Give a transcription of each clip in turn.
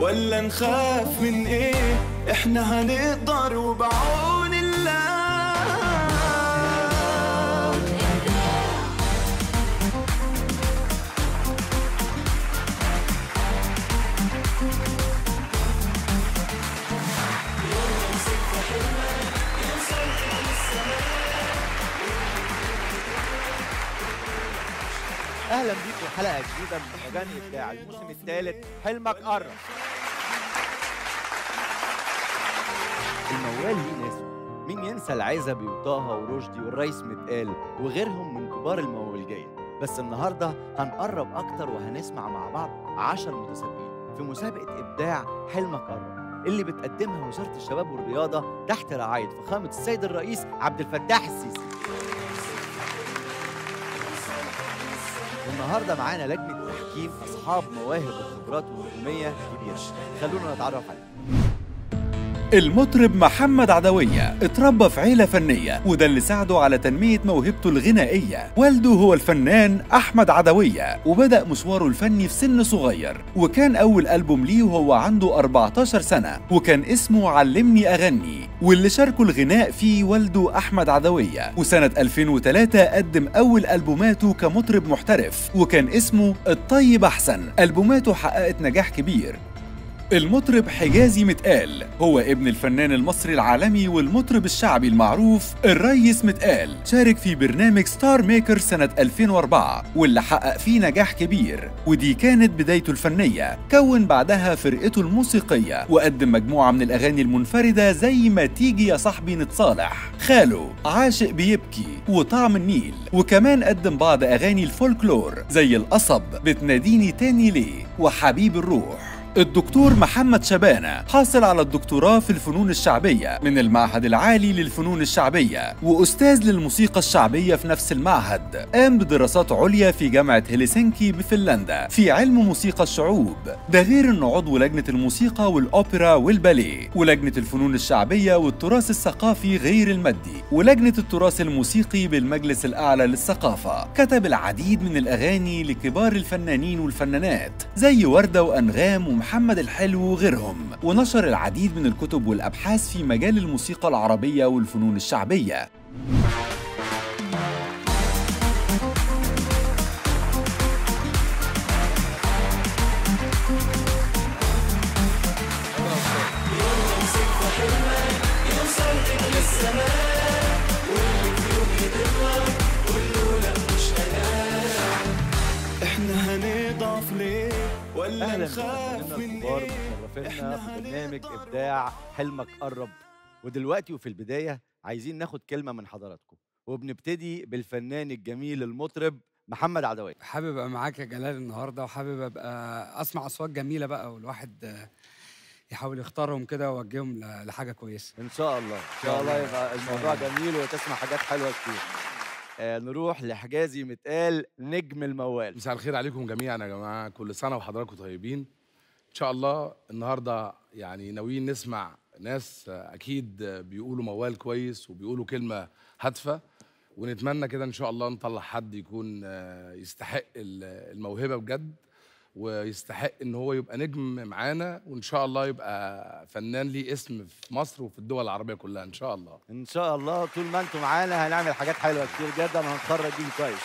ولا نخاف من ايه احنا هنقدر وبعون الله اهلا بيكم حلقه جديده من اغاني بتاع الموسم الثالث حلمك قرب الموال ليه ناسه مين ينسى العزبي وطه ورشدي والريس متقال وغيرهم من كبار الموالجيه بس النهارده هنقرب اكتر وهنسمع مع بعض 10 متسابقين في مسابقه ابداع حلمك قرب اللي بتقدمها وزاره الشباب والرياضه تحت رعايه فخامه السيد الرئيس عبد الفتاح السيسي والنهارده معانا لجنه تحكيم اصحاب مواهب وخبرات ونجوميه كبيره خلونا نتعرف عليهم المطرب محمد عدوية اتربى في عيلة فنية وده اللي ساعده على تنمية موهبته الغنائية والده هو الفنان أحمد عدوية وبدأ مشواره الفني في سن صغير وكان أول ألبوم ليه وهو عنده 14 سنة وكان اسمه علمني أغني واللي شاركوا الغناء فيه والده أحمد عدوية وسنة 2003 قدم أول ألبوماته كمطرب محترف وكان اسمه الطيب أحسن ألبوماته حققت نجاح كبير المطرب حجازي متقال هو ابن الفنان المصري العالمي والمطرب الشعبي المعروف الريس متقال شارك في برنامج ستار ميكر سنة 2004 واللي حقق فيه نجاح كبير ودي كانت بدايته الفنية كون بعدها فرقته الموسيقية وقدم مجموعة من الأغاني المنفردة زي ما تيجي يا صاحبي نتصالح خاله عاشق بيبكي وطعم النيل وكمان قدم بعض أغاني الفولكلور زي القصب بتناديني تاني ليه وحبيب الروح الدكتور محمد شبانة حاصل على الدكتوراه في الفنون الشعبية من المعهد العالي للفنون الشعبية وأستاذ للموسيقى الشعبية في نفس المعهد قام بدراسات عليا في جامعة هلسنكي بفنلندا في علم موسيقى الشعوب ده غير انه عضو لجنة الموسيقى والأوبرا والباليه ولجنة الفنون الشعبية والتراث الثقافي غير المادي ولجنة التراث الموسيقي بالمجلس الأعلى للثقافة كتب العديد من الأغاني لكبار الفنانين والفنانات زي وردة وأنغام ومحمد الحلو وغيرهم ونشر العديد من الكتب والأبحاث في مجال الموسيقى العربية والفنون الشعبية احنا هنضعف ليه ولا اهلا نخاف بفناننا من الكبار ايه مشرفينا إحنا في برنامج هنقدر. ابداع حلمك قرب ودلوقتي وفي البدايه عايزين ناخد كلمه من حضراتكم وبنبتدي بالفنان الجميل المطرب محمد عدوية حابب ابقى معاك يا جلال النهارده وحابب ابقى اسمع اصوات جميله بقى والواحد آه، يحاول يختارهم كده ويوجههم ل- لحاجه كويسه ان شاء الله ان شاء الله يبقى الموضوع جميل وتسمع حاجات حلوه كتير آه نروح لحجازي متقال نجم الموال مساء الخير عليكم جميعا يا جماعه كل سنه وحضراتكم طيبين ان شاء الله النهارده يعني ناويين نسمع ناس آه، اكيد آه، بيقولوا موال كويس وبيقولوا كلمه هادفه ونتمنى كده ان شاء الله نطلع حد يكون آه، يستحق ال- الموهبه بجد ويستحق ان هو يبقى نجم معانا وان شاء الله يبقى فنان ليه اسم في مصر وفي الدول العربيه كلها ان شاء الله ان شاء الله طول ما انتم معانا هنعمل حاجات حلوه كتير جدا وهنخرج جيل كويس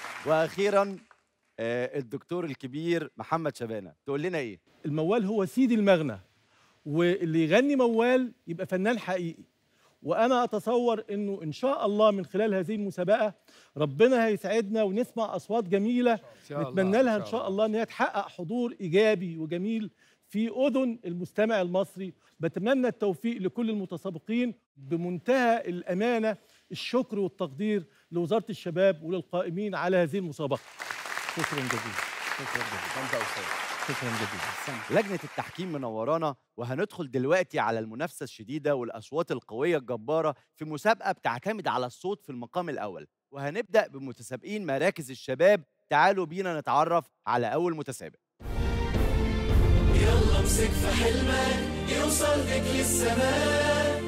واخيرا آه الدكتور الكبير محمد شبانه تقول لنا ايه الموال هو سيد المغنى واللي يغني موال يبقى فنان حقيقي وانا اتصور انه ان شاء الله من خلال هذه المسابقه ربنا هيسعدنا ونسمع اصوات جميله شاء الله، نتمنى لها إن ان شاء شاء الله ان هي تحقق حضور ايجابي وجميل في اذن المستمع المصري بتمنى التوفيق لكل المتسابقين بمنتهى الامانه الشكر والتقدير لوزاره الشباب وللقائمين على هذه المسابقه شكرا جزيلا شكرا جزيلا انت استاذ شكرا جزيلا لجنه التحكيم منورانا وهندخل دلوقتي على المنافسه الشديده والاصوات القويه الجباره في مسابقه بتعتمد على الصوت في المقام الاول وهنبدا بمتسابقين مراكز الشباب تعالوا بينا نتعرف على اول متسابق يلا امسك في حلمك يوصل بك للسماء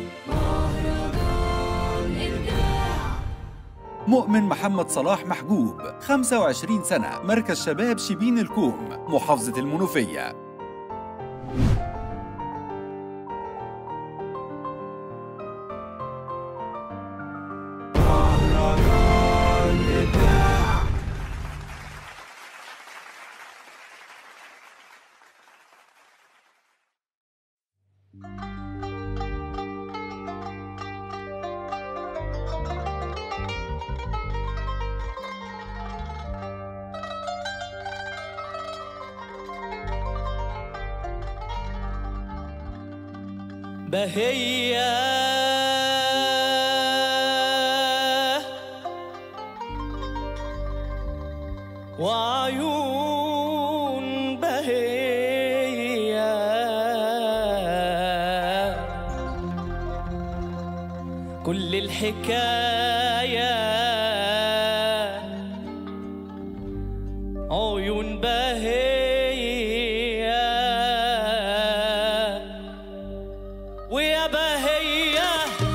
مؤمن محمد صلاح محجوب 25 سنة مركز شباب شبين الكوم محافظة المنوفية بهية وعيون بهية كل الحكاية عيون بهية ويا بهية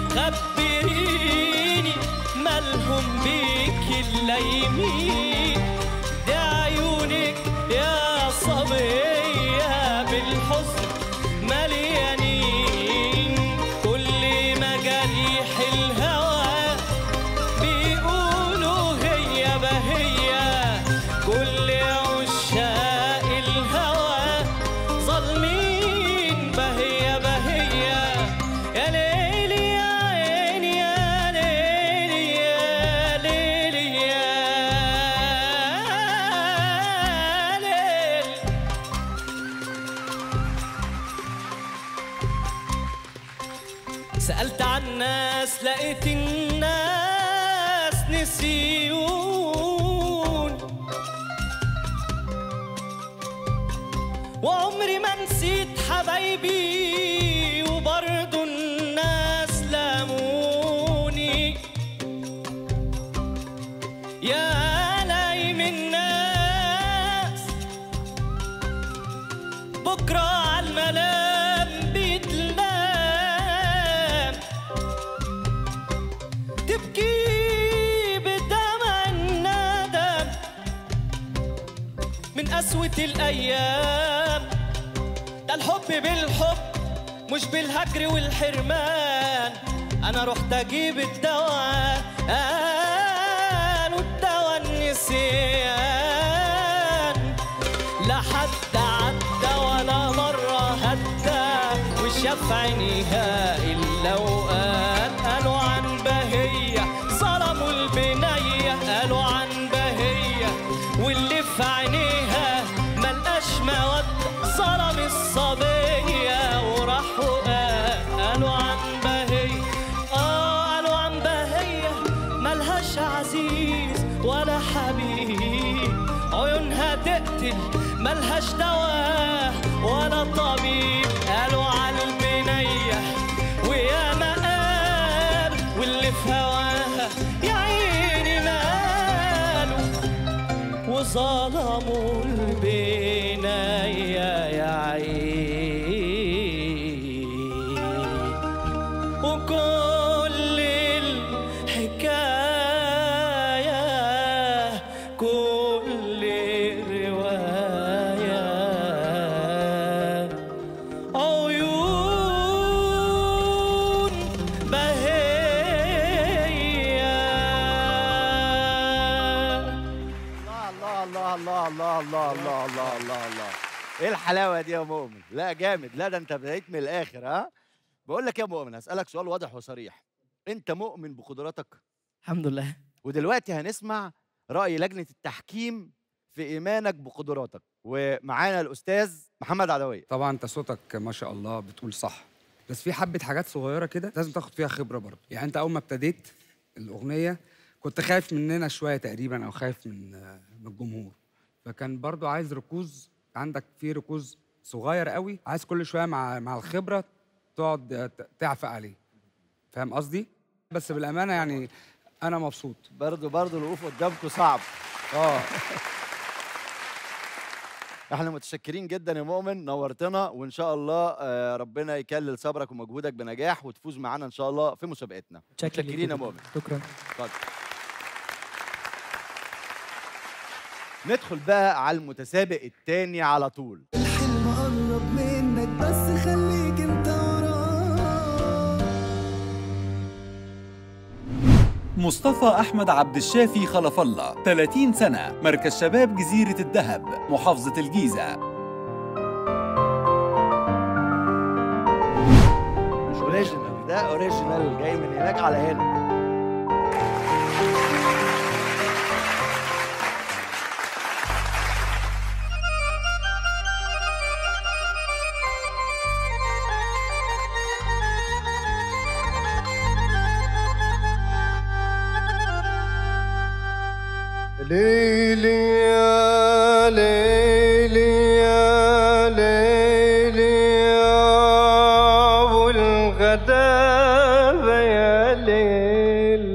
خبريني مالهم بيك اللايمين ده عيونك يا صبية بالحزن مليانين كل مجاريح الهوى بيقولوا هي بهية كل عشاق الهوى ظالمين بهية بهية يا ليلي يا عيني يا ليلي يا ليلي يا ليل سألت عن ناس لقيت الناس نسيون وعمري ما نسيت حبايبي وبرضه الناس لاموني يا لايم الناس بكرة على الملام بيتلام تبكي بدمع الندم من قسوة الأيام ده الحب بالحب مش بالهجر والحرمان أنا رحت أجيب الدواء قالوا الدواء النسيان لا حد عدى ولا مرة هدى وشاف عينيها إلا وقال قالوا عن بهية ظلموا البنية قالوا عن بهية واللي في عينيها ملقاش مودة ظلم الصبية وراح وقال قالوا عن بهية آه قالوا عن بهية ملهاش عزيز ولا حبيب عيونها تقتل ملهاش دواء ولا طبيب قالوا على البنية ويا ما قال واللي في هواها يا عيني ماله وظلموا البناية يا عيني وكل الحكاية كل الرواية عيون بهية الله الله الله الله الله الله الله الله الله ايه الحلاوه دي يا مؤمن لا جامد لا ده انت بدأت من الاخر ها بقول لك يا مؤمن هسألك سؤال واضح وصريح انت مؤمن بقدراتك الحمد لله ودلوقتي هنسمع رأي لجنة التحكيم في إيمانك بقدراتك ومعانا الأستاذ محمد عدوية طبعا انت صوتك ما شاء الله بتقول صح بس في حبه حاجات صغيره كده لازم تاخد فيها خبره برضه يعني انت اول ما ابتديت الاغنيه كنت خايف مننا شويه تقريبا او خايف من آه، من الجمهور فكان برضه عايز ركوز عندك في ركوز صغير قوي عايز كل شويه مع مع الخبره تقعد آه، ت- تعفق عليه فاهم قصدي بس بالامانه يعني انا مبسوط برضه برضه الوقوف قدامكم صعب اه احنا متشكرين جدا يا مؤمن نورتنا وان شاء الله آه، ربنا يكلل صبرك ومجهودك بنجاح وتفوز معانا ان شاء الله في مسابقتنا متشكرين يا مؤمن شكرا اتفضل ندخل بقى على المتسابق التاني على طول الحلم قرب منك بس خليك انت وراه مصطفى أحمد عبد الشافي خلف الله 30 سنة مركز شباب جزيرة الذهب محافظة الجيزة مش اوريجينال ده اوريجينال جاي من هناك على هنا ليلي يا ليلي يا ليلي يا ابو الغدابه يا ليل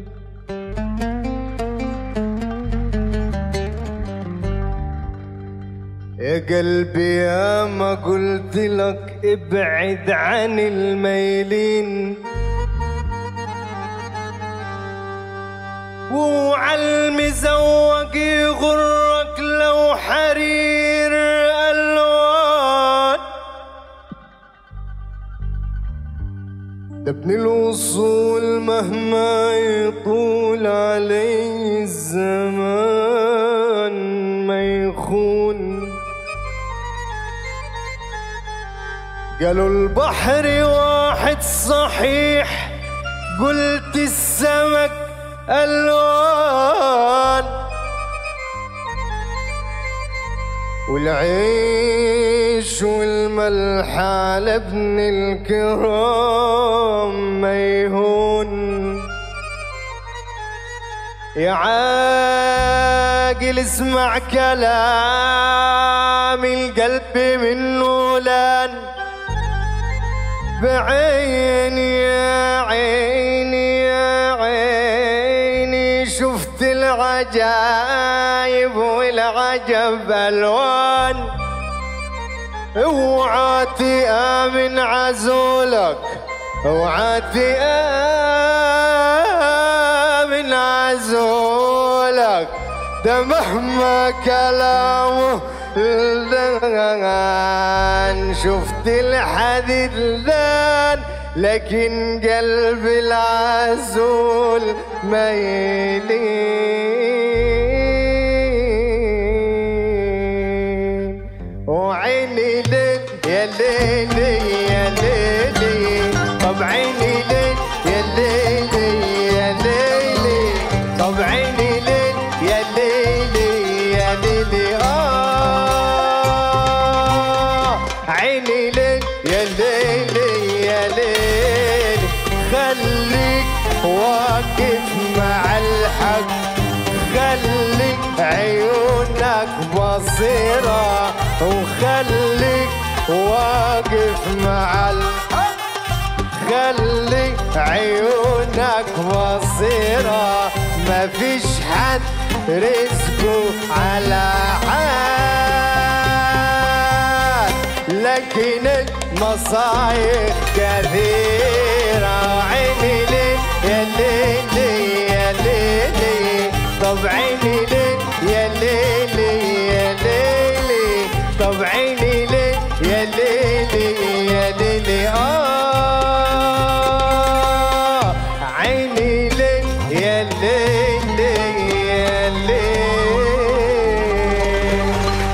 يا قلبي يا ما قلت لك ابعد عن الميلين وعلى المزوق يغرك لو حرير الوان ده ابن الوصول مهما يطول عليه الزمان ما يخون قالوا البحر واحد صحيح قلت السمك ألوان والعيش والملح على ابن الكرام ما يهون يا عاقل اسمع كلام القلب منه لان بعيني يا عيني يا عيني شفت العجايب والعجب الوان اوعى تآمن عزولك اوعى تآمن عزولك ده مهما كلامه لان شفت الحديد لان لكن قلب العزول ما يلين وعيني ليل يا ليلي يا ليلي طب عيني ليل يا ليلي يا ليلي طب عيني ليل يا ليلي يا ليلي آه عيني ليل يا ليلي يا ليلي خليك واقف مع الحق خليك عيونك بصيرة وخليك واقف مع الحق خلي عيونك بصيرة ما فيش حد رزقه على حد لكن المصايب كثيرة عيني ليه يا ليلي يا ليلي طب عيني ليه يا ليلي يا ليلي طب عيني ليه يا ليلي يا ليلي آه عيني ليه يا ليلي يا ليلي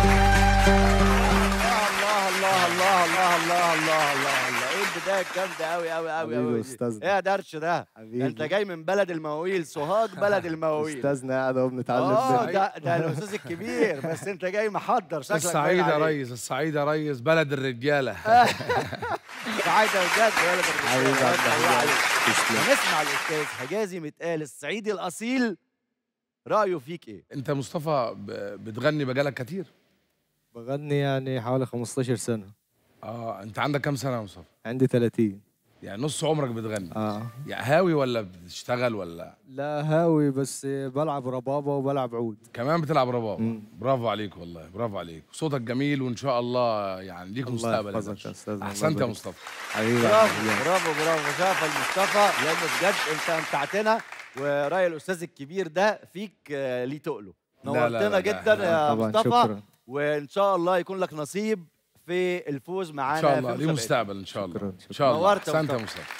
الله الله الله الله الله الله الله الله ايه البدايه الجامده قوي قوي قوي حبيبي قوي أستاذنا. ايه يا درش ده حبيبي. انت جاي من بلد المواويل سوهاج بلد المواويل استاذنا قاعد اهو بنتعلم اه منه. ده ده الاستاذ الكبير بس انت جاي محضر شكلك الصعيد باين يا عليك. ريس الصعيد يا ريس بلد الرجاله سعيد بجد بلد حبيبي الرجالة. عبد الله الله. عليك. تسلم. هنسمع الاستاذ حجازي متقال الصعيدي الاصيل رايه فيك ايه انت مصطفى ب- بتغني بقالك كتير بغني يعني حوالي 15 سنة اه انت عندك كام سنه يا مصطفى عندي 30 يعني نص عمرك بتغني اه يعني هاوي ولا بتشتغل ولا لا هاوي بس بلعب ربابة وبلعب عود كمان بتلعب رباب مم. برافو عليك والله برافو عليك صوتك جميل وان شاء الله يعني ليك الله مستقبل يا يحفظك درش. يا أستاذنا، الله احسنت يا يبارك. مصطفى حبيبي برافو عبد الله. برافو برافو شاف المصطفى لانه بجد انت امتعتنا وراي الاستاذ الكبير ده فيك آه، ليه تقله لا، لا، نورتنا لا، جدا لا، يا طبعا مصطفى شكرا وان شاء الله يكون لك نصيب في الفوز معانا ان شاء الله في ليه مسابقتنا. مستقبل ان شاء الله شكراً، ان شاء الله نورت يا احسنت يا مصطفى. مصطفى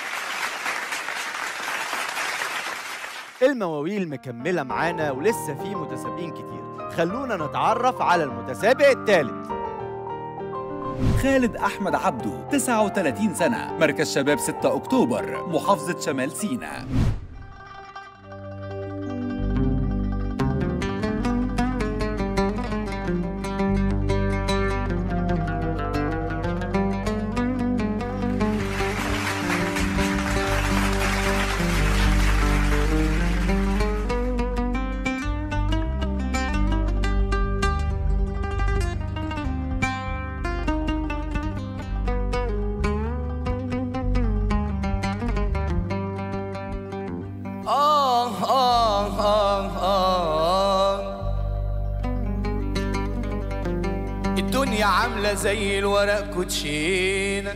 المواويل مكملة معانا ولسه في متسابقين كتير خلونا نتعرف على المتسابق الثالث خالد أحمد عبده 39 سنة مركز شباب 6 أكتوبر محافظة شمال سيناء الدنيا عاملة زي الورق كوتشينة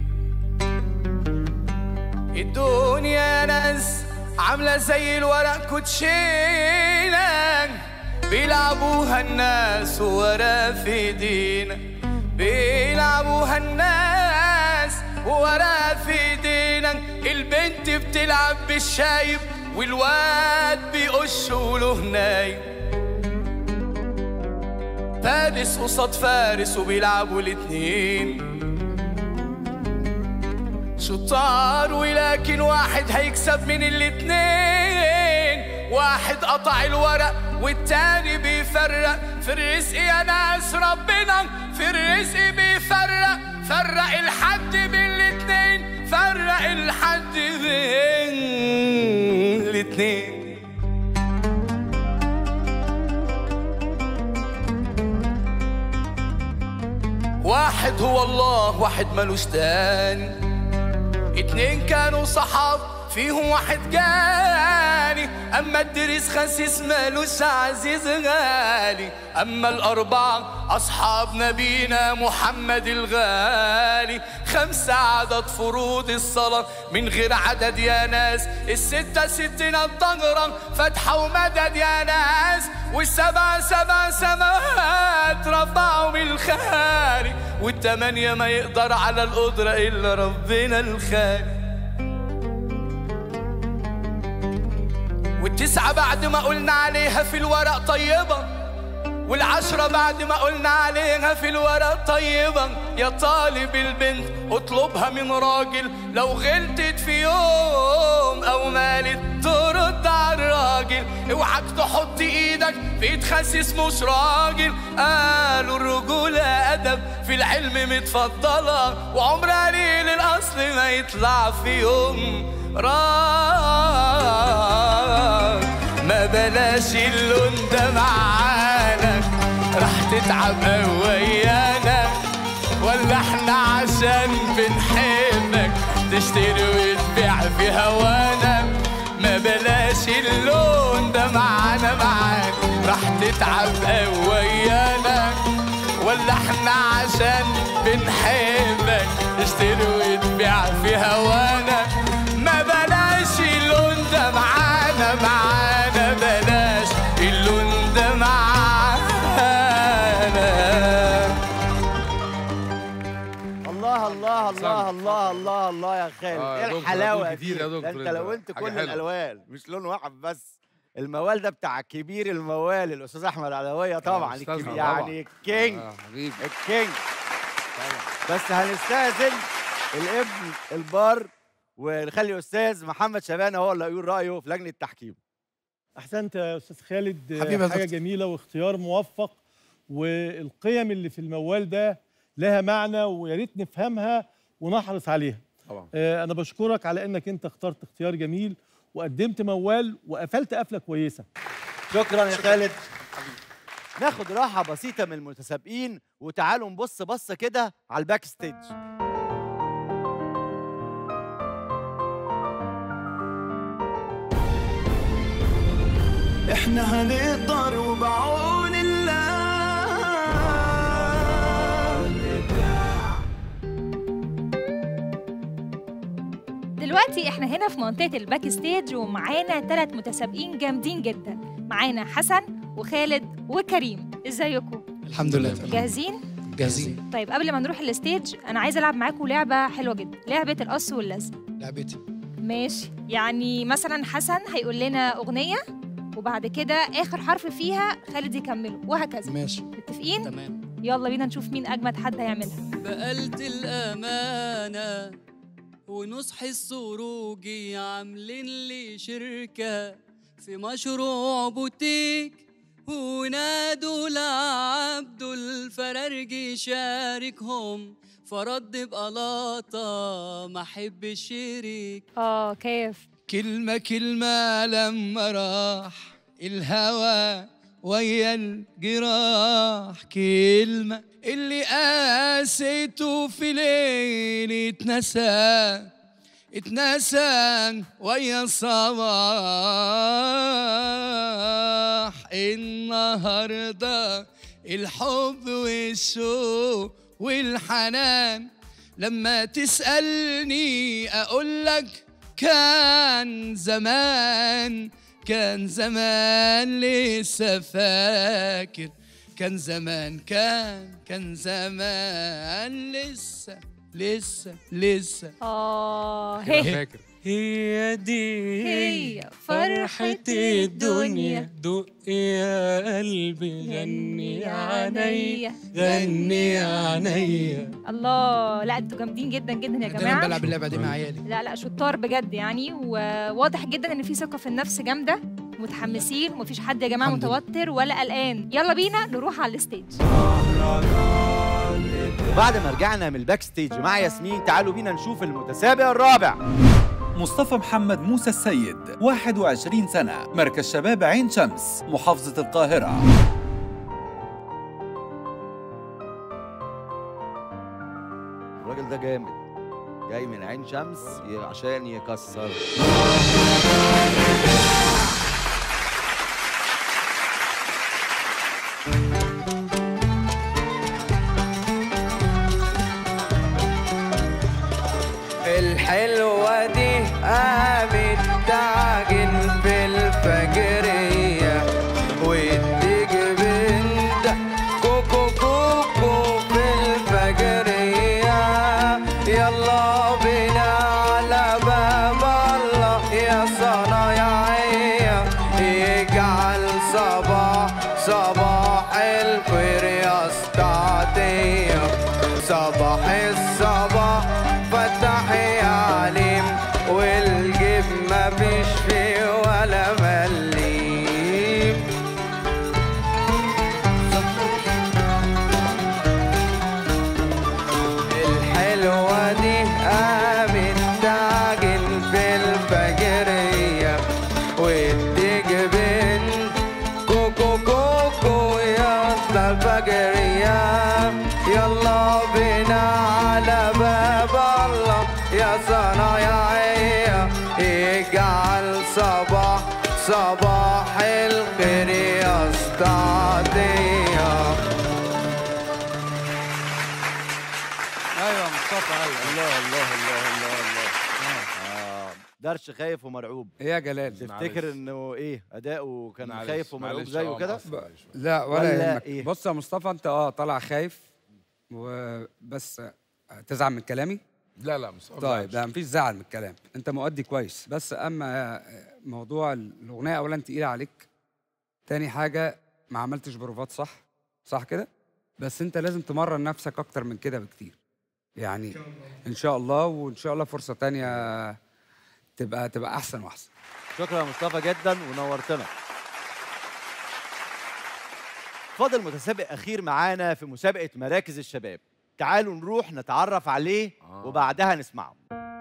الدنيا يا ناس عاملة زي الورق كوتشينة بيلعبوها الناس ورا في ايدينا بيلعبوها الناس ورا في ايدينا البنت بتلعب بالشايب والواد بيقش وله نايم فارس قصاد فارس وبيلعبوا الاتنين شطار ولكن واحد هيكسب من الاتنين واحد قطع الورق والتاني بيفرق في الرزق يا ناس ربنا في الرزق بيفرق فرق الحد بين الاتنين فرق الحد بين الاتنين واحد هو الله واحد ملوش تاني اتنين كانوا صحاب فيهم واحد جاني اما الدريس خسيس مالوش عزيز غالي اما الاربعه اصحاب نبينا محمد الغالي خمسه عدد فروض الصلاه من غير عدد يا ناس السته ستنا الطهره فتحه ومدد يا ناس والسبعه سبع سماوات رفعوا من الخالي والتمانيه ما يقدر على القدره الا ربنا الخالق والتسعة بعد ما قلنا عليها في الورق طيبة والعشرة بعد ما قلنا عليها في الورق طيبة يا طالب البنت اطلبها من راجل لو غلطت في يوم او مالت ترد على الراجل اوعك تحط ايدك في ايد خسيس مش راجل قالوا الرجولة ادب في العلم متفضلة وعمر قليل الاصل ما يطلع في يوم راج ما بلاش اللون ده معانا راح تتعب أوي ويانا ولا احنا عشان بنحبك تشتري وتبيع في هوانا ما بلاش اللون ده معانا معانا راح تتعب أوي ويانا ولا احنا عشان بنحبك تشتري وتبيع في هوانا ما بلاش اللون ده معانا معانا بلاش اللون ده معانا الله الله الله الله الله الله يا خالد آه، يا ايه دكتور، الحلاوه هدول كتير دي يا ده دكتور انت انت. لونت حاجة كل حلوة. الالوان مش لون واحد بس الموال ده بتاع كبير الموال الاستاذ احمد عدويه طبعا أستاذنا الكبير طبعا. يعني الكينج آه، حبيبي الكينج بس هنستاذن الابن البار ونخلي استاذ محمد شبانه هو اللي يقول رايه في لجنه التحكيم احسنت يا استاذ خالد حبيبي يا حاجه دكتور. جميله واختيار موفق والقيم اللي في الموال ده لها معنى ويا ريت نفهمها ونحرص عليها طبعا آه، انا بشكرك على انك انت اخترت اختيار جميل وقدمت موال وقفلت قفله كويسه شكرا يا خالد ناخد راحه بسيطه من المتسابقين وتعالوا نبص بصه كده على الباك ستيج احنا هنقدر وبعون الله دلوقتي احنا هنا في منطقة الباك ستيج ومعانا ثلاث متسابقين جامدين جدا معانا حسن وخالد وكريم ازيكم الحمد لله تمام جاهزين جاهزين طيب قبل ما نروح الستيج انا عايزه العب معاكم لعبه حلوه جدا لعبه القص واللزق لعبتي ماشي يعني مثلا حسن هيقول لنا اغنيه وبعد كده اخر حرف فيها خالد يكمله وهكذا ماشي متفقين تمام يلا بينا نشوف مين اجمد حد هيعملها بقلت الأمانة ونصح السروجي عاملين لي شركة في مشروع بوتيك ونادوا لعبدو الفرارجي شاركهم فرد بقلاطة ما احب الشريك اه كيف كلمة كلمة لما راح الهوى ويا الجراح كلمة اللي قاسيته في ليل اتنسى اتنسى ويا الصباح النهارده الحب والشوق والحنان لما تسألني أقول لك كان زمان كان زمان لسه فاكر كان زمان كان كان زمان لسه لسه لسه اه كده هي فاكر هي دي هي فرحة الدنيا دق يا قلبي غني يا عينيا غني يا عينيا الله لا انتوا جامدين جدا جدا يا دايما جماعه بلعب اللعبة دي مع عيالي لا لا شطار بجد يعني وواضح جدا ان في ثقه في النفس جامده متحمسين ومفيش حد يا جماعه الحمد لله. متوتر ولا قلقان يلا بينا نروح على الستيج وبعد ما رجعنا من الباك ستيج مع ياسمين تعالوا بينا نشوف المتسابق الرابع مصطفى محمد موسى السيد 21 سنة مركز شباب عين شمس محافظة القاهرة الراجل ده جامد جاي من عين شمس ي- عشان يكسر الحلوة دي قامت تعجن في الفجرية وتيجي بنت كوكو كوكو في الفجرية يلا بينا على باب الله يا صنايعية يجعل صباح صباح الخير يا استعطية صباح الصباح فتح يا عليم والجيب مفيش فيه ولا مليم الحلوة دي قامت تعجن في الفجرية وتيجي بنت كوكو كوكو يا أصل الفجرية يلا بينا على باب الله يا صنايعية اجعل صباح صباح الخير يا استعطية ايوه مصطفى ايوه الله الله الله الله الله آه. درش خايف ومرعوب ايه يا جلال تفتكر انه ايه اداؤه كان معلش، خايف ومرعوب معلش، زيه آه، كده مقصر معلش. لا ولا, ولا يهمك إيه؟ بص يا مصطفى انت اه طالع خايف وبس تزعل من كلامي لا لا مصطفى طيب لا مفيش زعل من الكلام انت مؤدي كويس بس اما موضوع الاغنيه اولا تقيله عليك تاني حاجه ما عملتش بروفات صح صح كده بس انت لازم تمرن نفسك اكتر من كده بكتير يعني ان شاء الله وان شاء الله فرصه تانية تبقى تبقى احسن واحسن شكرا يا مصطفى جدا ونورتنا فاضل متسابق اخير معانا في مسابقه مراكز الشباب تعالوا نروح نتعرف عليه وبعدها نسمعه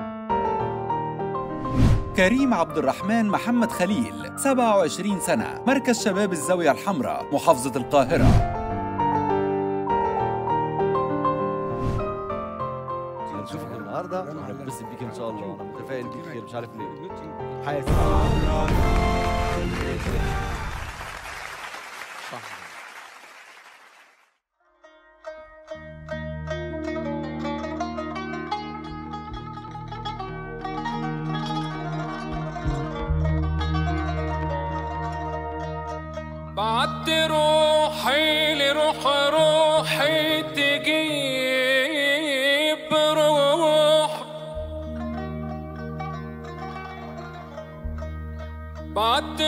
كريم عبد الرحمن محمد خليل 27 سنة مركز شباب الزاوية الحمراء محافظة القاهرة هنشوفك النهارده وهنتبسط بيك ان شاء الله انا متفائل بيك خير مش عارف ليه حاسس بعت روحي لروح روحي تجيب روح بعت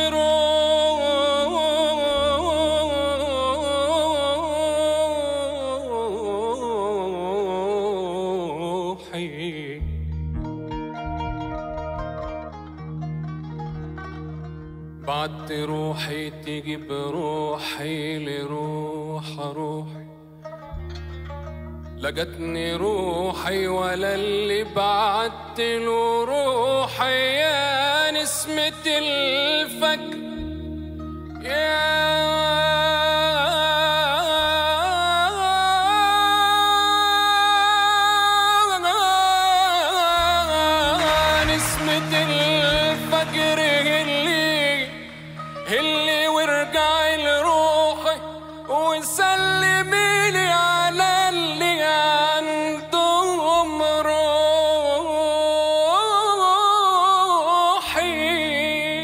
روحي بعت روحي تجيب روحي لروح روحي لقتني روحي ولا اللي بعت له روحي يا نسمة الفجر يا نسمة الفجر اللي اللي ورجع لروحي وسلمي لي على اللي عندهم روحي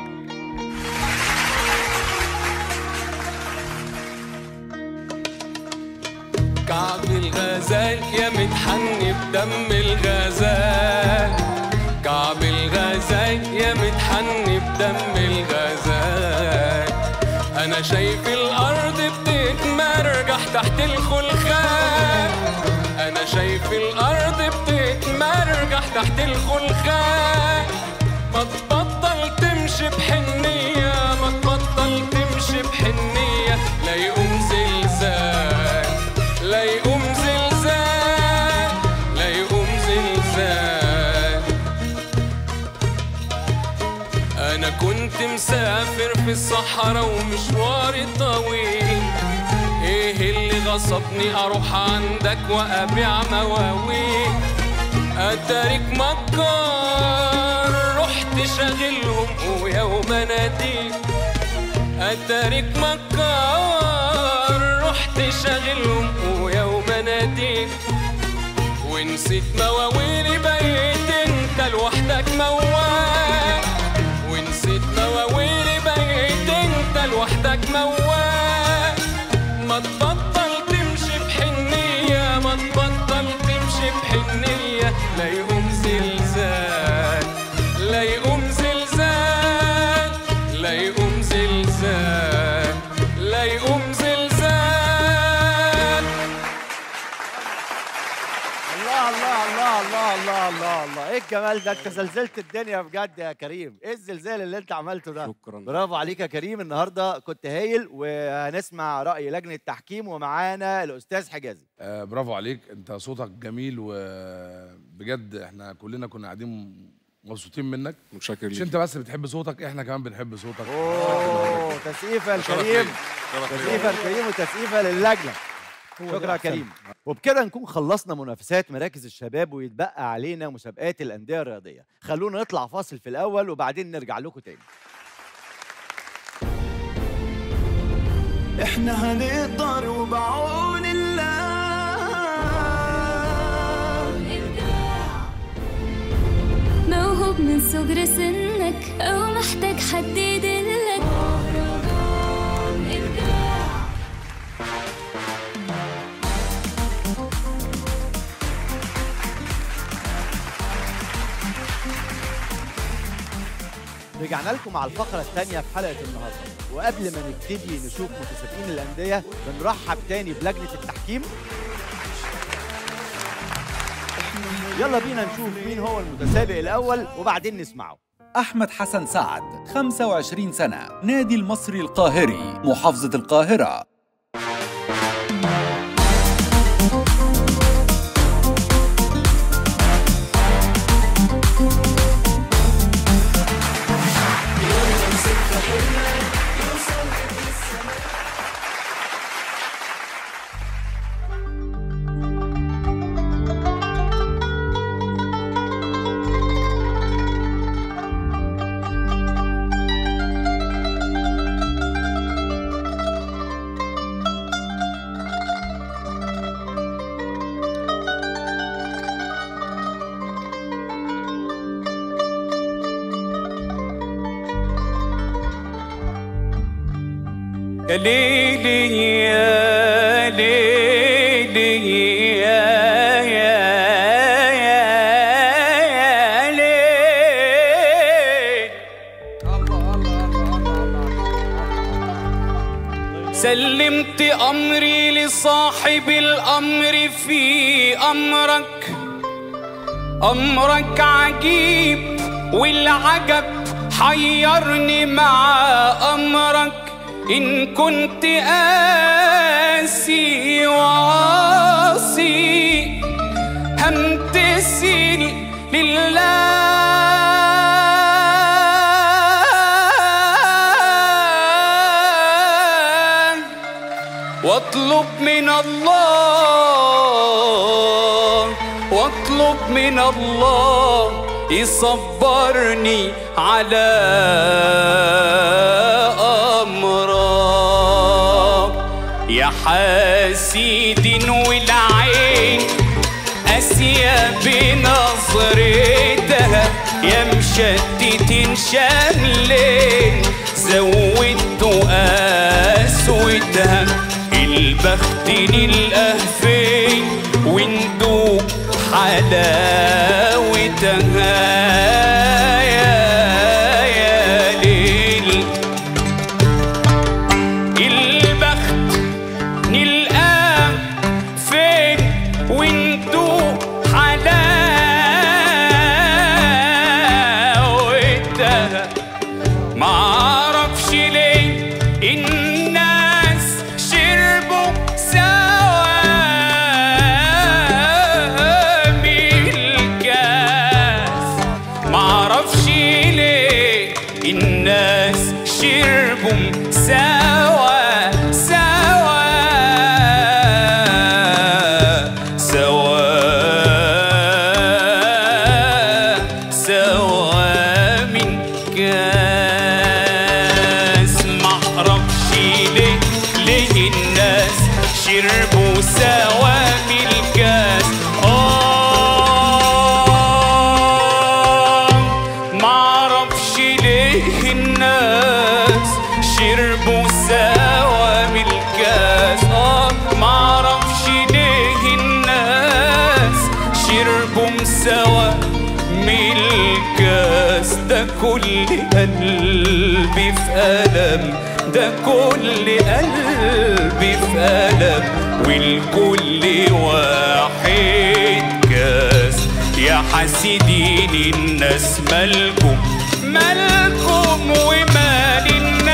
كعب الغزال يا متحني بدم الغزال كعب الغزال يا متحني بدم الغزال انا شايف الارض بتتمرجح تحت الخلخال انا شايف الارض بتتمرجح تحت الخلخال ما تبطل تمشي بحنية ما تبطل تمشي بحنية لا يقوم زلزال لا يقوم زلزال لا يقوم زلزال انا كنت مسافر في الصحراء ومشواري طويل ايه اللي غصبني اروح عندك وابيع مواويل اتارك مكار رحت شاغلهم ويوم اناديك اتارك مكار رحت شاغلهم ويوم اناديك ونسيت مواويلي بقيت انت لوحدك موال ونسيت مواويلي بقيت انت لوحدك موال ما تبطل تمشي بحنية ما تبطل تمشي بحنية لا يقوم زلزال لا يقوم زلزال لا يقوم زلزال لا يقوم زلزال الله الله الله الله الله الله الله ايه الجمال ده انت زلزلت الدنيا بجد يا كريم ايه الزلزال اللي انت عملته ده شكراً. برافو عليك يا كريم النهارده كنت هايل وهنسمع راي لجنه التحكيم ومعانا الاستاذ حجازي آه برافو عليك انت صوتك جميل وبجد احنا كلنا كنا قاعدين مبسوطين منك متشكر مش ليك انت بس بتحب صوتك احنا كمان بنحب صوتك اوه تسقيفه لكريم تسقيفه لكريم وتسقيفه للجنه شكرا يا كريم وبكده نكون خلصنا منافسات مراكز الشباب ويتبقى علينا مسابقات الانديه الرياضيه خلونا نطلع فاصل في الاول وبعدين نرجع لكم تاني احنا هنقدر وبعون الله موهوب من صغر سنك أو محتاج حد يدلك رجعنا لكم مع الفقرة الثانية في حلقة النهاردة وقبل ما نبتدي نشوف متسابقين الأندية بنرحب تاني بلجنة التحكيم يلا بينا نشوف مين هو المتسابق الأول وبعدين نسمعه أحمد حسن سعد 25 سنة نادي المصري القاهري محافظة القاهرة يا ليلي يا ليلي يا يا يا يا ليل سلمت أمري لصاحب الأمر في أمرك أمرك عجيب والعجب حيرني مع أمرك إن كنت قاسي وعاصي همتثل لله واطلب من الله واطلب من الله يصبرني على أمرك يا حاسد والعين قاسية بنظرتها يا مشتت شملين زودتوا قسوتها البخت للأهفين وندوق حلاوتها يا يا ليل البخت نلقاه فين وندوق حلاوتها معرفش ليه الناس شربوا سوا من الكاس معرفش ليه الناس شربوا سوا سوا سوا سوا من كاس معرفش ليه ليه الناس شربوا سوا من الكاس آه معرفش ليه الناس شربوا سوا من الكاس آه معرفش ليه الناس شربوا سوا من الكاس ده كل قلبي في ألم ده كل قلبي في ألم والكل واحد كاس يا حاسدين الناس مالكم مالكم ومال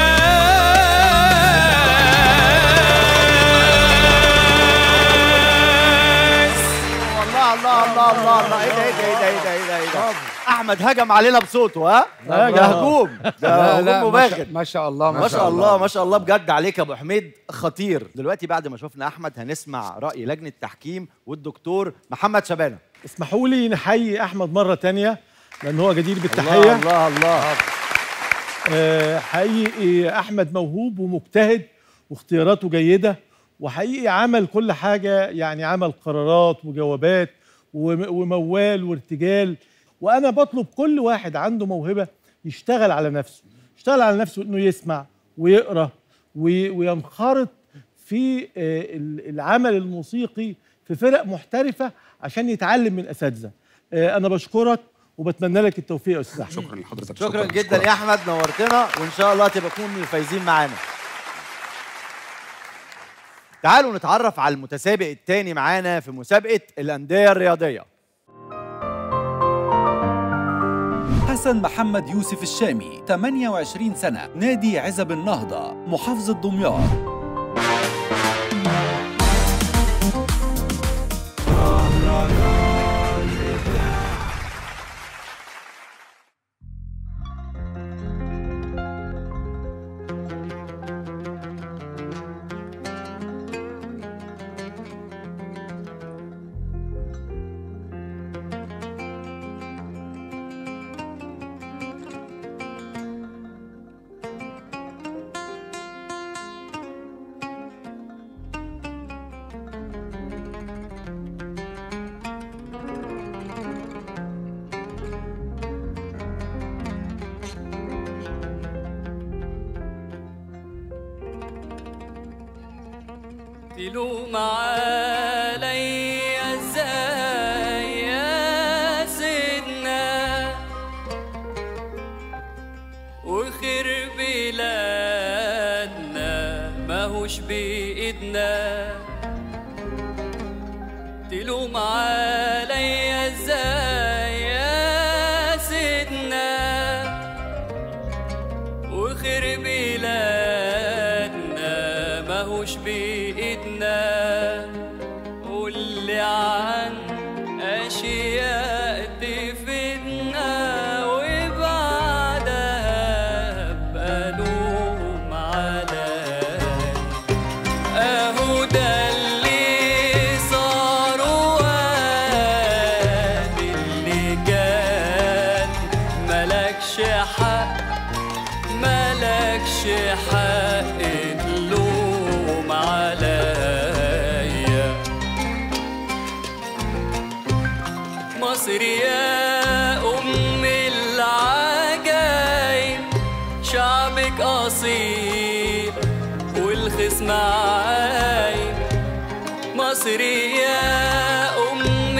الناس الله الله الله الله الله ايه ده ايه ده ايه ده ايه ده ايه ده احمد هجم علينا بصوته ها لا، ده لا. هجوم لا ده لا هجوم ما شاء- مباغت ما شاء الله ما شاء الله ما شاء الله بجد عليك يا ابو حميد خطير دلوقتي بعد ما شفنا احمد هنسمع راي لجنه التحكيم والدكتور محمد شبانه اسمحوا لي نحيي احمد مره تانية لان هو جدير الله بالتحيه الله الله آه، حقيقي احمد موهوب ومجتهد واختياراته جيده وحقيقي عمل كل حاجه يعني عمل قرارات وجوابات وم- وموال وارتجال وانا بطلب كل واحد عنده موهبه يشتغل على نفسه يشتغل على نفسه انه يسمع ويقرا وي- وينخرط في آه، ال- العمل الموسيقي في فرق محترفه عشان يتعلم من اساتذه آه، انا بشكرك وبتمنى لك التوفيق يا استاذ احمد شكرا لحضرتك شكرا جدا يا احمد نورتنا وان شاء الله تبقى تكون من الفايزين معانا تعالوا نتعرف على المتسابق الثاني معانا في مسابقه الانديه الرياضيه حسن محمد يوسف الشامي 28 سنة نادي عزب النهضة محافظة دمياط تلوم علي ازاي يا سيدنا وخير بلادنا ماهوش بايدنا تلوم علي ازاي يا سيدنا وخير بلادنا ماهوش بإيدنا قولي عن أشياء تفيدنا وبعدها بقالوم عليا أهو ده اللي صار وادي اللي كان ملكش حق ملكش حق تلوم عليا مصر يا أم العجايب شعبك أصيل والخصم عايب مصر يا أم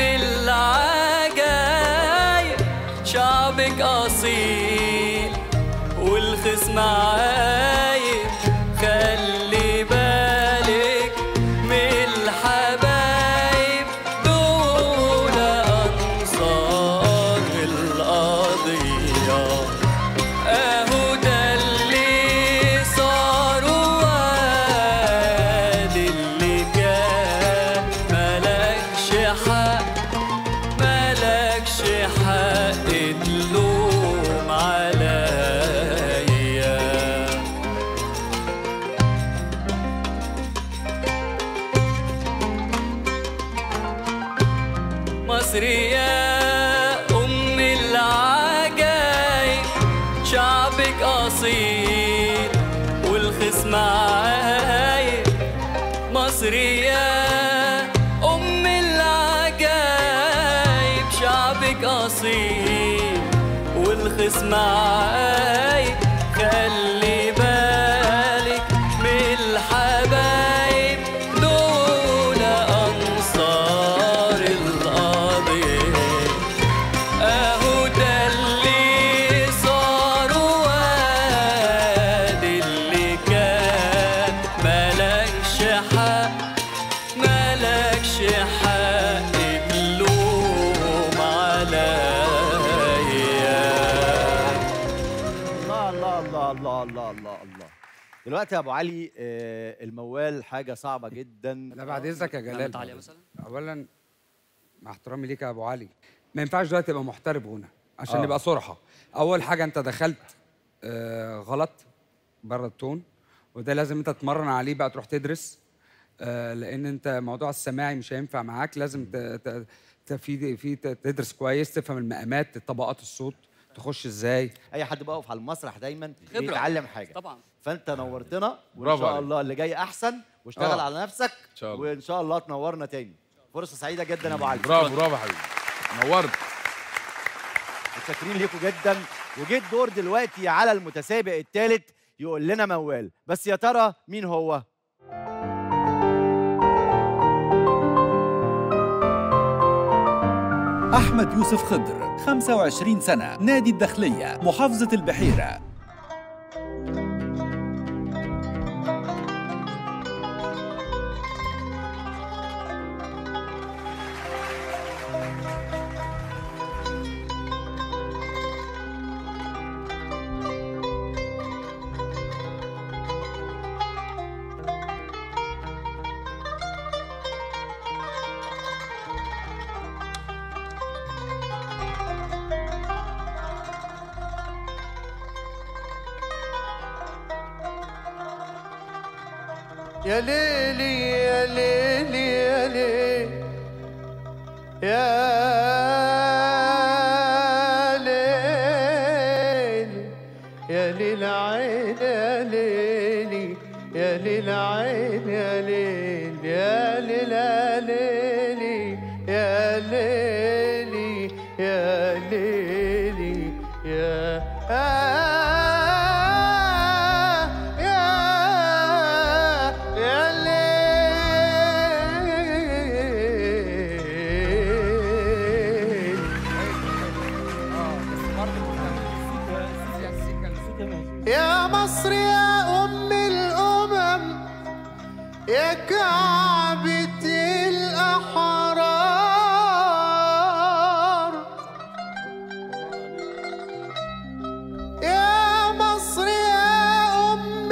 العجايب شعبك أصيل والخصم عايب خلي بالك من الحبايب دول أنصار القضية أهو ده اللي صار وادي اللي كان ملكش حق ملكش حق تلوم عليا مصر يا أم العجايب شعبك أصيل والخصم عايب مصر يا أم العجايب شعبك أصيل والخصم عايب خلي بالك من الحبايب دول أنصار القضية أهو ده اللي صار وادي اللي كان ملكش حق ملكش حق تلوم عليا الله الله الله الله الله الله الله دلوقتي يا ابو علي آه، الموال حاجه صعبه جدا لا بعد اذنك يا جلال تعالى مثلا اولا مع احترامي ليك يا ابو علي ما ينفعش دلوقتي تبقى محترف هنا عشان آه. نبقى صراحه اول حاجه انت دخلت آه غلط بره التون وده لازم انت تتمرن عليه بقى تروح تدرس آه لان انت موضوع السماعي مش هينفع معاك لازم ت... ت... ت... في في ت- تدرس كويس تفهم المقامات طبقات الصوت تخش ازاي اي حد بيقف على المسرح دايما خبرة. بيتعلم حاجه طبعا فانت نورتنا وان برافو شاء عليك. الله اللي جاي احسن واشتغل آه. على نفسك إن شاء الله. وان شاء الله تنورنا تاني فرصه سعيده جدا يا ابو علي برافو برافو يا حبيبي نورت متشكرين ليكم جدا وجيت دور دلوقتي على المتسابق الثالث يقول لنا موال بس يا ترى مين هو أحمد يوسف خضر 25 سنة نادي الداخلية محافظة البحيرة يا ليلي يا ليلي يا ليلي يا ليلي يا ليل عين يا ليلي يا ليل عين يا ليل يا ليل يا ليلي يا ليلي يا ليلي يا يا يا ليل يا مصر يا أم الأمم يا كعبة الأحرار يا مصر يا أم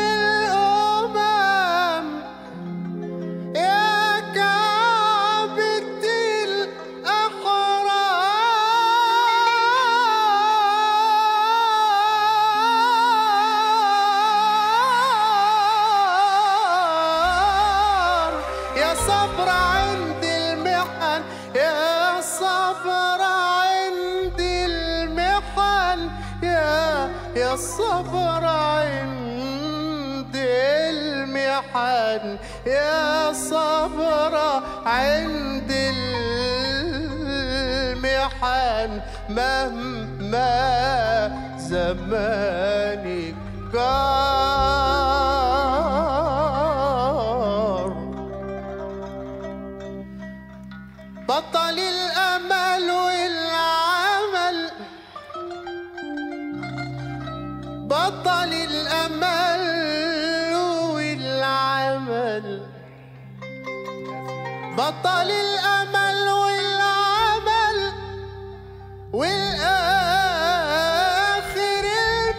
الأمم يا كعبة الأحرار يا صبر عند المحن يا صبر عند المحن يا يا صبر عند المحن يا صبر عند المحن حان مهما زماني كار بطل الأمل والعمل بطل الأمل والعمل بطل الأمل والعمل والآخر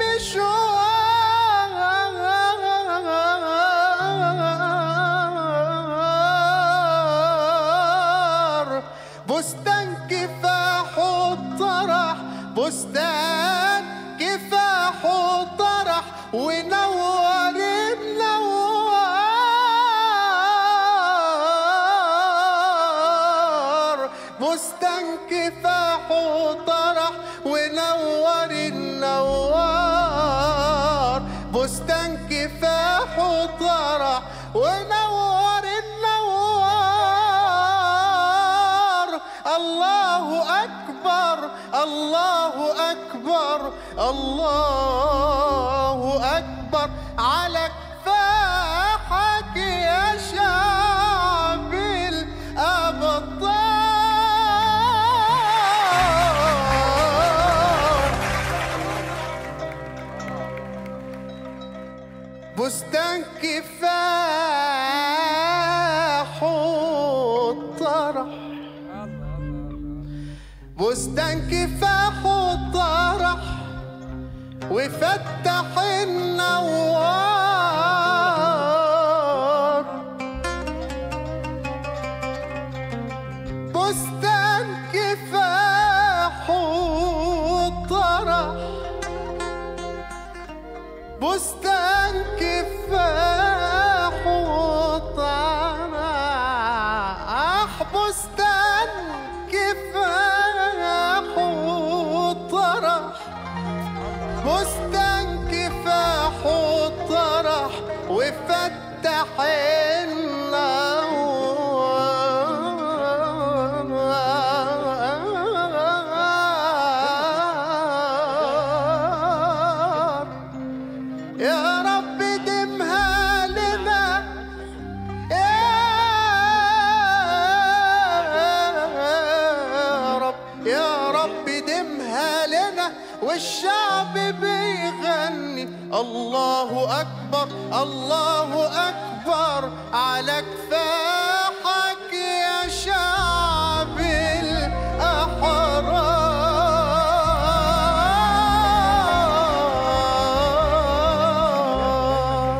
المشوار بستان كفاح وطرح بستان كفاح وطرح ونور النوار بستان كفاح وطرح ونور النوار بستان كفاح وطرح ونور النوار الله أكبر الله أكبر الله أكبر على كفاحك يا شعب الأبطال بستان كفاح وطرح بستان كفاح وطرح وفتح النوار بستان كفاح وطرح بستان كفاح وطرح بستان كفاح وطرح بستان كفاح وطرح وفتح النوار يا رب دمها لنا يا رب يا رب دمها لنا والشعب بيغني الله أكبر الله أكبر على كفاحك يا شعب الأحرار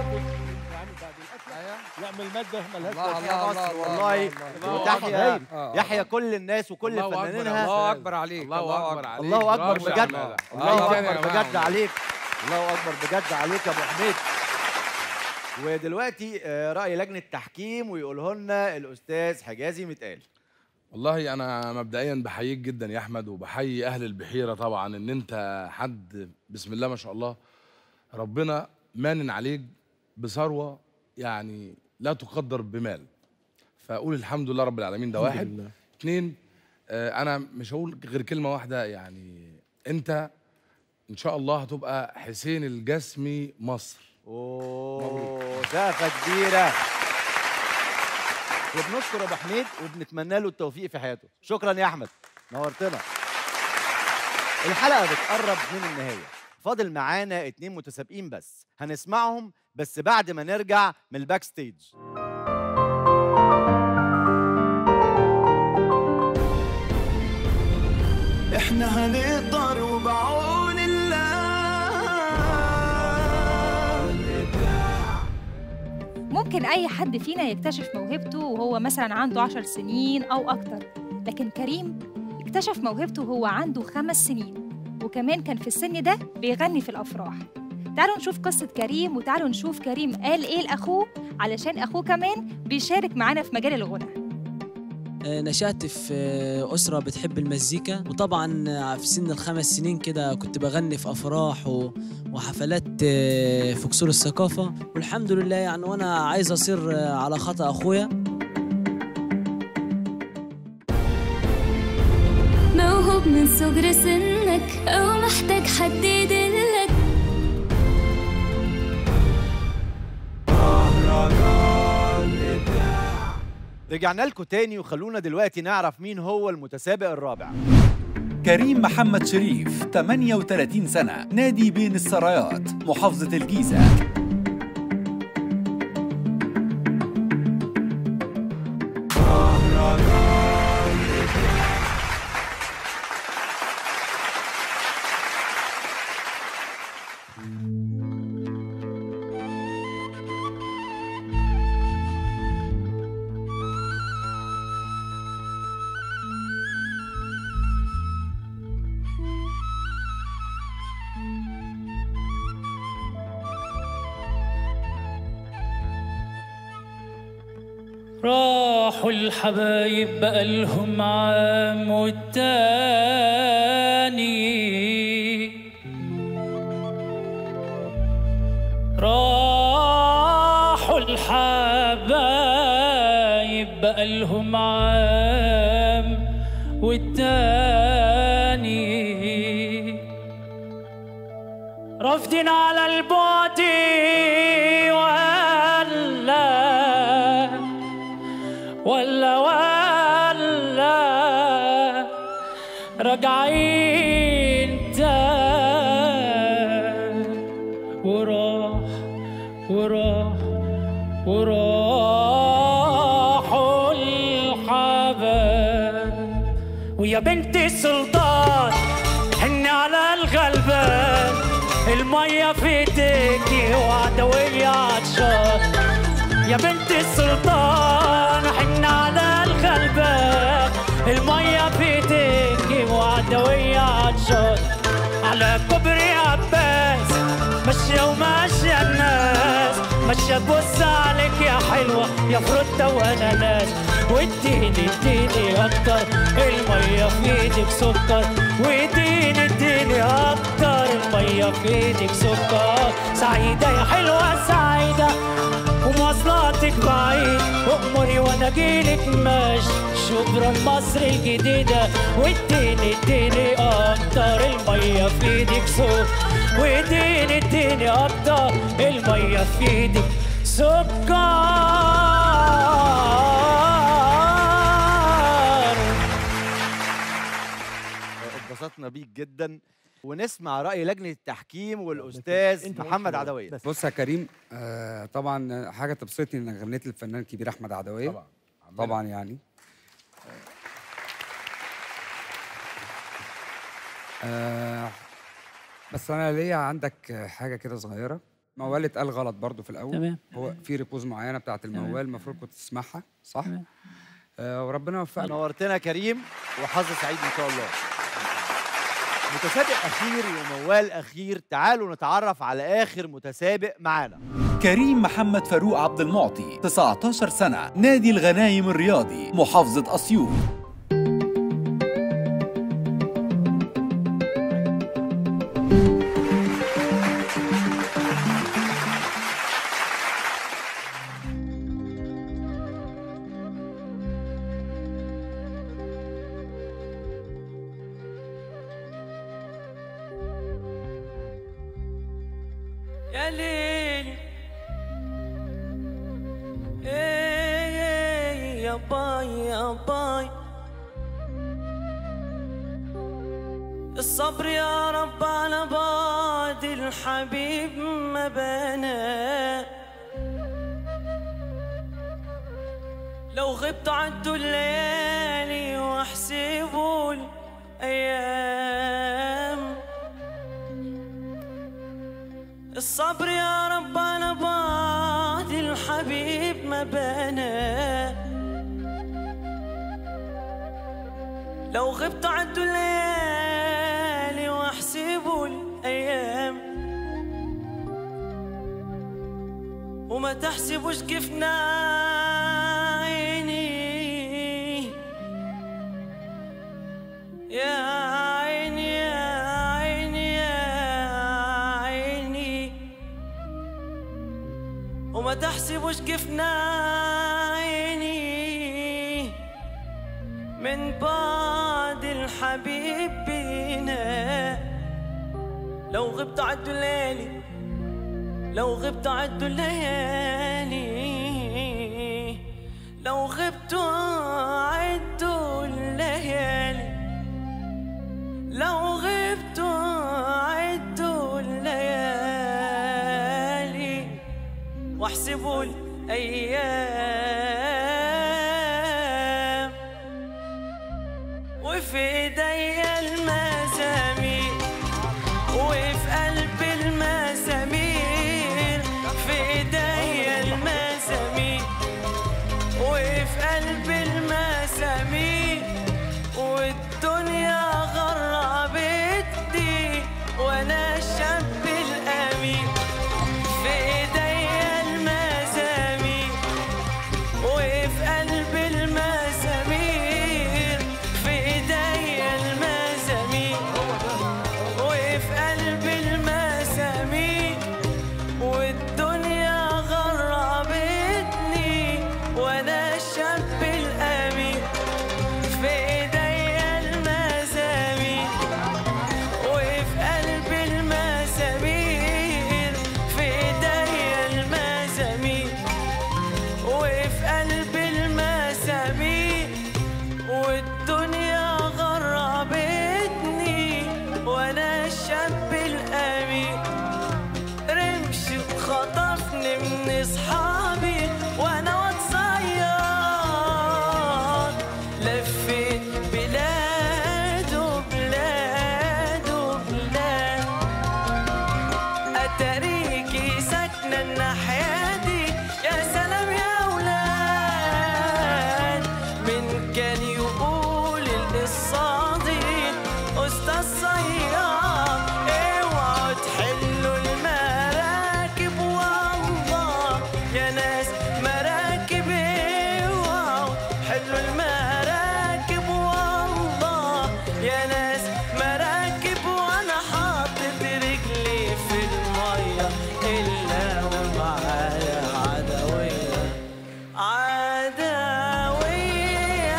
يعمل ماده ملهاش الله لازمة. الله الله والله الله وتحيا آه. يحيا كل الناس وكل الله أكبر يا فنانينها الله اكبر عليك الله أكبر عليك الله اكبر برافو يا بجد عمالة. الله تاني يا اكبر جماعة بجد عليك الله اكبر بجد عليك يا ابو حميد ودلوقتي آه، راي لجنه تحكيم ويقوله لنا الاستاذ حجازي متقال والله انا مبدئيا بحييك جدا يا احمد وبحيي اهل البحيره طبعا ان انت حد بسم الله ما شاء الله ربنا مانن عليك بثروه يعني لا تقدر بمال فاقول الحمد لله رب العالمين ده الحمد واحد لله. اتنين آه انا مش هقول غير كلمه واحده يعني انت ان شاء الله هتبقى حسين الجسمي مصر اوه سقفه كبيره وبنشكر ابو حميد وبنتمنى له التوفيق في حياته شكرا يا احمد نورتنا الحلقه بتقرب من النهايه فاضل معانا اتنين متسابقين بس هنسمعهم بس بعد ما نرجع من الباك ستيج احنا هنقدر وبعون الله ممكن أي حد فينا يكتشف موهبته وهو مثلا عنده عشر سنين أو أكتر لكن كريم اكتشف موهبته وهو عنده خمس سنين وكمان كان في السن ده بيغني في الأفراح تعالوا نشوف قصة كريم وتعالوا نشوف كريم قال إيه لأخوه علشان أخوه كمان بيشارك معانا في مجال الغنى آه، نشأت في آه، أسرة بتحب المزيكا وطبعا آه، في سن الخمس سنين كده كنت بغني في أفراح و- وحفلات آه، في كسور الثقافة والحمد لله يعني وأنا عايز أصير آه، على خطأ أخويا موهوب موهوب من صغر سنك أو محتاج حد يدلك رجعنا لكم تاني وخلونا دلوقتي نعرف مين هو المتسابق الرابع كريم محمد شريف 38 سنة نادي بين السرايات محافظة الجيزة راحوا الحبايب بقالهم عام والتاني راحوا الحبايب بقالهم عام والتاني رافضين على البعد ولا ولا ولا راجعين تاني وراح وراح وراحوا الحبايب ويا بنت السلطان حني على الغلبان المية في ايديكي وعدوية عطشان يا بنت السلطان حن على الغلبان المية في ايديكي وعدوية عطشان على كوبري عباس ماشية وماشية الناس ماشية تبص عليك يا حلوة يا فروتة واناناس واديني اديني اكتر المية في ايدك سكر واديني اديني اكتر المية في ايدك سكر سعيدة يا حلوة سعيدة ومواصلاتك بعيد أمري وانا جيلك ماشي شبرا مصر الجديدة واديني اديني اكتر المية في ايدك سكر واديني اديني اكتر المية في ايدك سكر اتبسطنا بيك جدا ونسمع رأي لجنة التحكيم والأستاذ محمد عدوية بص يا كريم آه طبعا حاجه تبسطني انك غنيت للفنان الكبير احمد عدويه طبعا طبعا يعني آه بس انا ليا عندك حاجه كده صغيره موال اتقال غلط برضو في الاول تمام. هو في ريبوز معينه بتاعت الموال المفروض كنت تسمعها صح آه وربنا يوفقنا نورتنا يا كريم وحظ سعيد إن شاء الله متسابق أخير وموال أخير تعالوا نتعرف على آخر متسابق معانا كريم محمد فاروق عبد المعطي 19 سنة نادي الغنايم الرياضي محافظة أسيوط يا ليل إيه يا باي يا باي الصبر يا رب على بعد الحبيب ما بنا لو غبت عدوا الليالي واحسبوا الايام الصبر يا رب على بعد الحبيب ما بنا لو غبت عدوا الليالي واحسبوا الايام وما تحسبوش كيفنا عيني يا عيني يا عيني يا عيني وما تحسبوش كيفنا عيني من بعد الحبيب بينا لو غبت عدوا الليالي لو غبت عدوا الليالي لو غبت عدوا الليالي لو غبت عدوا الليالي واحسبوا الايام وفي ايديا المزامير وفي قلب المزامير في ايديا المزامير وفي قلب المزامير والدنيا غربتني وانا الشاب الامين في ايديا المزامير وفي قلب المزامير في ايديا المزامير وفي قلب المزامير والدنيا غربتني وانا الشاب الامين في ايديا المزامير وفي قلب المزامير في ايديا المزامير وفي قلب المزامير والدنيا غربتني وانا الشاب الامين رمش خطفني من اصحابي وانا وتصياد لفيت بلاد وبلاد وبلاد اتاريكي ساكنه الناحيه دي يا سلام يا اولاد من كان يقول القصادين استاذ صياد اوعوا تحلوا المراكب والله يا ناس مراكب اوعوا حلوا المراكب والله يا ناس مراكب وانا حاطط رجلي في الميه الا ومعايا عدويه عدويه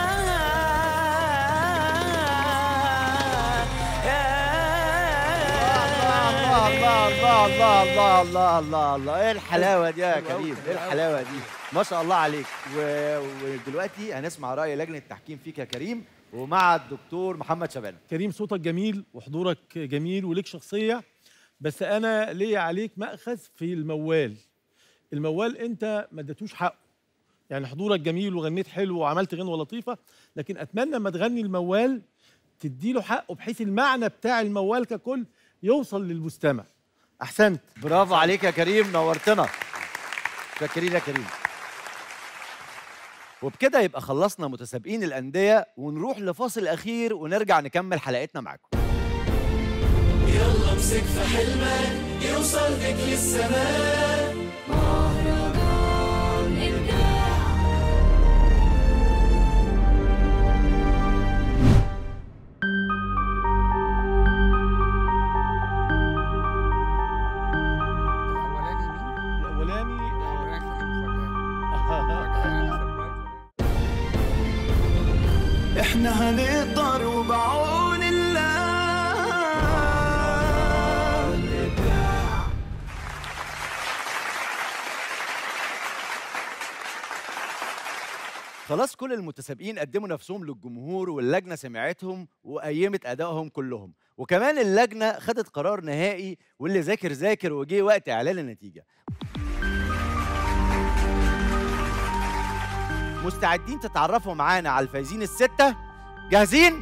الله الله الله الله الله الله الله الله ايه الحلاوه دي يا كريم ايه الحلاوه دي ما شاء الله عليك و... ودلوقتي هنسمع راي لجنه التحكيم فيك يا كريم ومع الدكتور محمد شبانه كريم صوتك جميل وحضورك جميل وليك شخصيه بس انا ليا عليك ماخذ في الموال الموال انت ما اديتوش حقه يعني حضورك جميل وغنيت حلو وعملت غنوه لطيفه لكن اتمنى لما تغني الموال تديله حقه بحيث المعنى بتاع الموال ككل يوصل للمستمع احسنت برافو عليك يا كريم نورتنا شاكرين يا كريم وبكده يبقى خلصنا متسابقين الأندية ونروح لفاصل أخير ونرجع نكمل حلقتنا معاكم يلا امسك في حلمك يوصل بك للسماء مهرجان ابداع الاولاني احنا هنقدر وبعون الله خلاص كل المتسابقين قدموا نفسهم للجمهور واللجنة سمعتهم وقيمت أدائهم كلهم وكمان اللجنة خدت قرار نهائي واللي ذاكر ذاكر وجه وقت إعلان النتيجة مستعدين تتعرفوا معانا على الفايزين الستة؟ جاهزين؟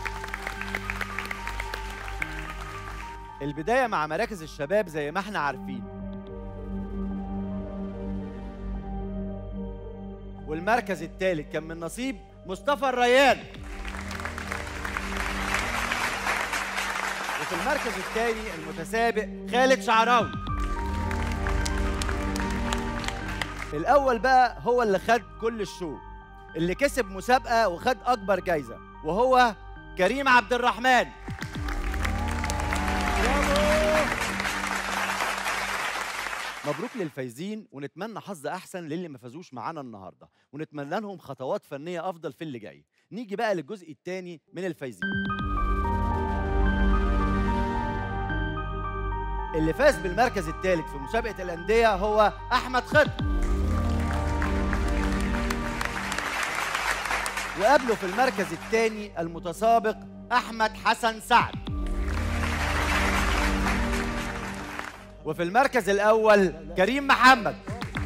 البداية مع مراكز الشباب زي ما احنا عارفين والمركز الثالث كان من نصيب مصطفى الريان وفي المركز الثاني المتسابق خالد شعراوي الأول بقى هو اللي خد كل الشو اللي كسب مسابقة وخد أكبر جايزة وهو كريم عبد الرحمن مبروك للفايزين ونتمنى حظ احسن للي ما فازوش معانا النهارده ونتمنى لهم خطوات فنيه افضل في اللي جاي نيجي بقى للجزء الثاني من الفايزين اللي فاز بالمركز الثالث في مسابقه الانديه هو احمد خضر وقابله في المركز الثاني المتسابق احمد حسن سعد وفي المركز الاول كريم محمد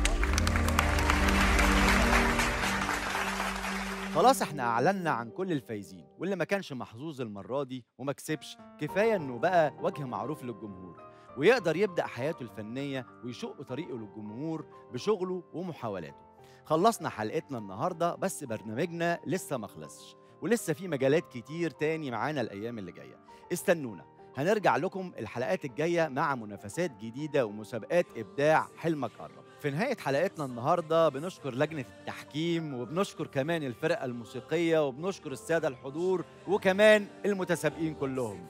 خلاص احنا اعلنا عن كل الفايزين واللي ما كانش محظوظ المره دي وما كسبش كفايه انه بقى وجه معروف للجمهور ويقدر يبدا حياته الفنيه ويشق طريقه للجمهور بشغله ومحاولاته خلصنا حلقتنا النهارده بس برنامجنا لسه ما خلصش ولسه في مجالات كتير تاني معانا الايام اللي جايه استنونا هنرجع لكم الحلقات الجايه مع منافسات جديده ومسابقات ابداع حلمك قرب في نهايه حلقتنا النهارده بنشكر لجنه التحكيم وبنشكر كمان الفرقه الموسيقيه وبنشكر الساده الحضور وكمان المتسابقين كلهم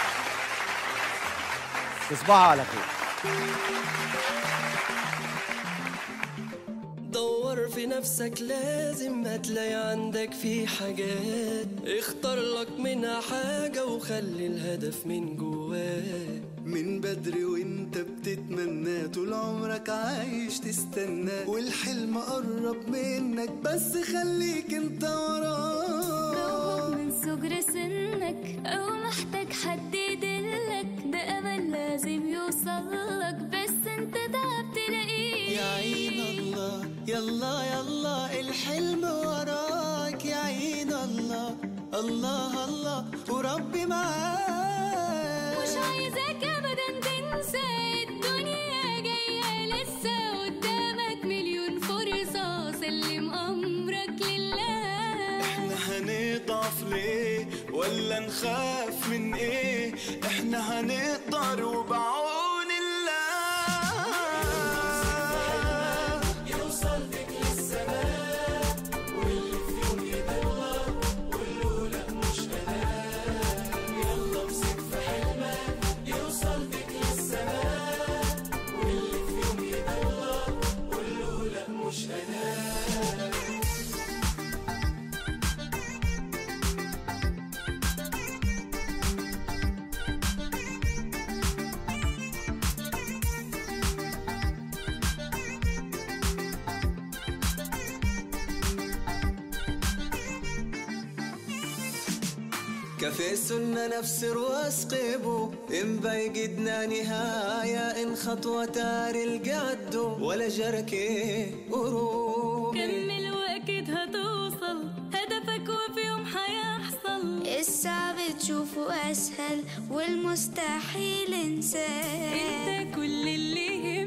تصبحوا على خير دور في نفسك لازم هتلاقي عندك في حاجات اختار لك منها حاجة وخلي الهدف من جواك من بدري وانت بتتمنى طول عمرك عايش تستنى والحلم قرب منك بس خليك انت وراه من صغر سنك أو محتاج حد يدلك ده أمل لازم يوصلك بس انت تعب تلاقيه يا عين الله يلا يلا الحلم وراك يا عين الله الله الله وربي معاك مش عايزاك أبدا تنسى الدنيا جاية لسه قدامك مليون فرصة سلم أمرك لله احنا هنضعف ليه ولا نخاف من ايه احنا هنقدر وبعون الله يوصل بك للسماء واللي في يوم يضلك قوله لا مش انا يلا امسك في حلمك يوصل بك للسماء واللي في يوم يضلك قوله لا مش انا كفي سنة نفس واسقبو إن بيجدنا نهاية إن خطوة تار القعد ولا جركي قروب كمل وأكيد هتوصل هدفك وفي يوم هيحصل الصعب تشوفه أسهل والمستحيل انساه انت كل اللي